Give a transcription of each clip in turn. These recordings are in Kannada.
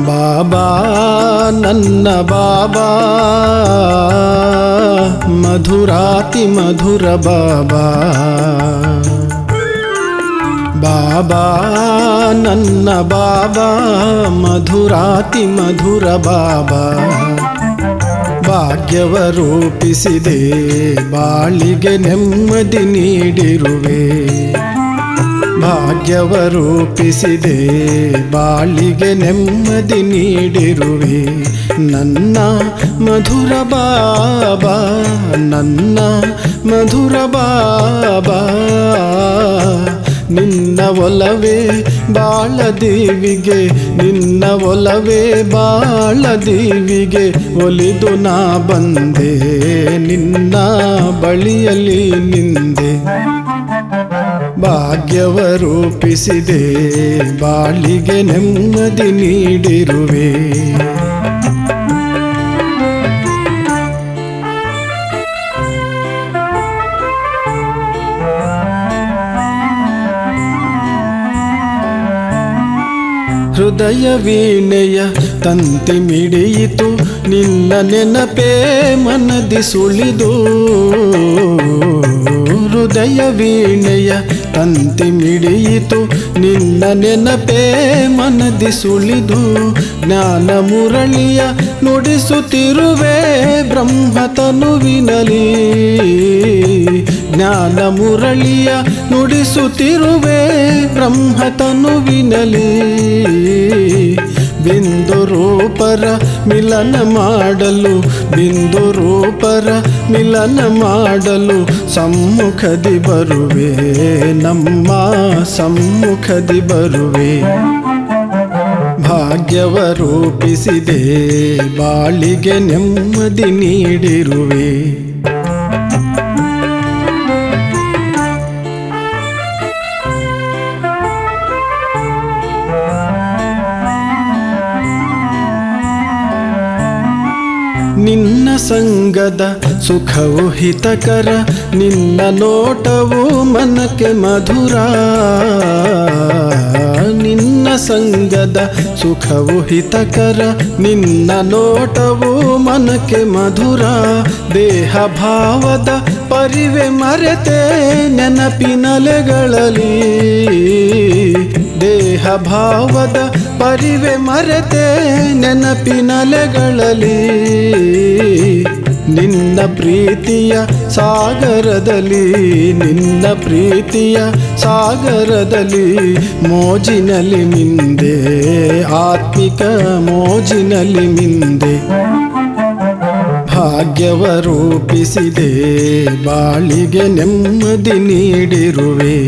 ಬಾಬಾ ನನ್ನ ಬಾಬಾ ಮಧುರಾತಿ ಮಧುರ ಬಾಬಾ ಬಾಬಾ ನನ್ನ ಬಾಬಾ ಮಧುರಾತಿ ಮಧುರ ಬಾಬಾ ಭಾಗ್ಯವ ರೂಪಿಸಿದೆ ಬಾಳಿಗೆ ನೆಮ್ಮದಿ ನೀಡಿರುವೆ ಭಾಗ್ಯವ ರೂಪಿಸಿದೆ ಬಾಳಿಗೆ ನೆಮ್ಮದಿ ನೀಡಿರುವೆ ನನ್ನ ಮಧುರ ಬಾಬಾ ನನ್ನ ಮಧುರ ಬಾಬಾ ನಿನ್ನ ಒಲವೇ ಬಾಳ ದೇವಿಗೆ ನಿನ್ನ ಒಲವೇ ಬಾಳ ದೇವಿಗೆ ಒಲಿದು ನಾ ಬಂದೆ ನಿನ್ನ ಬಳಿಯಲ್ಲಿ ನಿಂದೆ ಭಾಗ್ಯವ ರೂಪಿಸಿದೆ ಬಾಳಿಗೆ ನೆಮ್ಮದಿ ನೀಡಿರುವೆ ಹೃದಯ ವೀಣೆಯ ತಂತಿ ಮಿಡಿಯಿತು ನಿನ್ನ ನೆನಪೇ ಮನದಿ ಸುಳಿದು ಹೃದಯ ವೀಣೆಯ ತಂತಿ ಮಿಡಿಯಿತು ನಿನ್ನ ನೆನಪೇ ಮನದಿ ಸುಳಿದು ಜ್ಞಾನ ಮುರಳಿಯ ನುಡಿಸುತ್ತಿರುವೆ ಬ್ರಹ್ಮತನುವಿನಲಿ ಜ್ಞಾನ ಮುರಳಿಯ ನುಡಿಸುತ್ತಿರುವೆ ಬ್ರಹ್ಮತನುವಿನಲಿ ಬಿಂದು ರೂಪರ ಮಿಲನ ಮಾಡಲು ಬಿಂದು ರೂಪರ ಮಿಲನ ಮಾಡಲು ಸಮ್ಮುಖದಿ ಬರುವೆ ನಮ್ಮ ಸಮ್ಮುಖದಿ ಬರುವೆ ಭಾಗ್ಯವ ರೂಪಿಸಿದೆ ಬಾಳಿಗೆ ನೆಮ್ಮದಿ ನೀಡಿರುವೆ ನಿನ್ನ ಸಂಗದ ಸುಖವು ಹಿತಕರ ನಿನ್ನ ನೋಟವು ಮನಕ್ಕೆ ಮಧುರ ನಿನ್ನ ಸಂಗದ ಸುಖವು ಹಿತಕರ ನಿನ್ನ ನೋಟವು ಮನಕ್ಕೆ ಮಧುರ ದೇಹ ಭಾವದ ಪರಿವೆ ಮರೆತೆ ನೆನಪಿನಲೆಗಳಲ್ಲಿ ದೇಹ ಭಾವದ ಪರಿವೆ ಮರೆತೆ ನೆನಪಿನಲೆಗಳಲ್ಲಿ ನಿನ್ನ ಪ್ರೀತಿಯ ಸಾಗರದಲ್ಲಿ ನಿನ್ನ ಪ್ರೀತಿಯ ಸಾಗರದಲ್ಲಿ ಮೋಜಿನಲ್ಲಿ ಮಿಂದೆ ಆತ್ಮಿಕ ಮೋಜಿನಲ್ಲಿ ಮಿಂದೆ ಭಾಗ್ಯವ ರೂಪಿಸಿದೆ ಬಾಳಿಗೆ ನೆಮ್ಮದಿ ನೀಡಿರುವೆ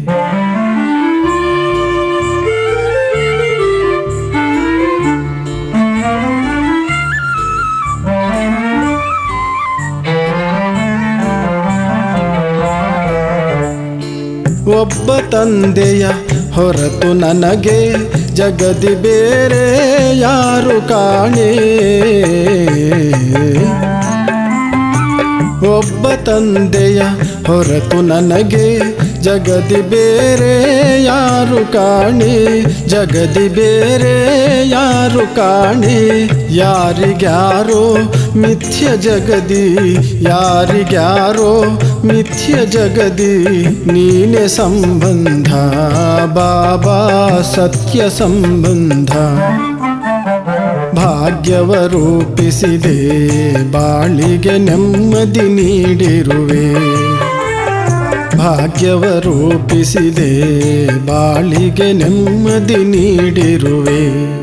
ಒಬ್ಬ ತಂದೆಯ ಹೊರತು ನನಗೆ ಜಗದಿ ಬೇರೆ ಯಾರು ಕಾಣೆ ಒಬ್ಬ ತಂದೆಯ ಹೊರತು ನನಗೆ ಜಗದಿ ಬೇರೆ ಯಾರು ಕಾಣೆ ಜಗದಿ ಬೇರೆ ಯಾರು ಕಾಣೆ ಯಾರಿಗ್ಯಾರೋ ಮಿಥ್ಯ ಜಗದಿ ಯಾರಿಗ್ಯಾರೋ ಮಿಥ್ಯ ಜಗದಿ ನೀನೆ ಸಂಬಂಧ ಬಾಬಾ ಸತ್ಯ ಸಂಬಂಧ ಭಾಗ್ಯವ ರೂಪಿಸಿದೆ ಬಾಳಿಗೆ ನೆಮ್ಮದಿ ನೀಡಿರುವೆ ಭಾಗ್ಯವ ರೂಪಿಸಿದೆ ಬಾಳಿಗೆ ನೆಮ್ಮದಿ ನೀಡಿರುವೆ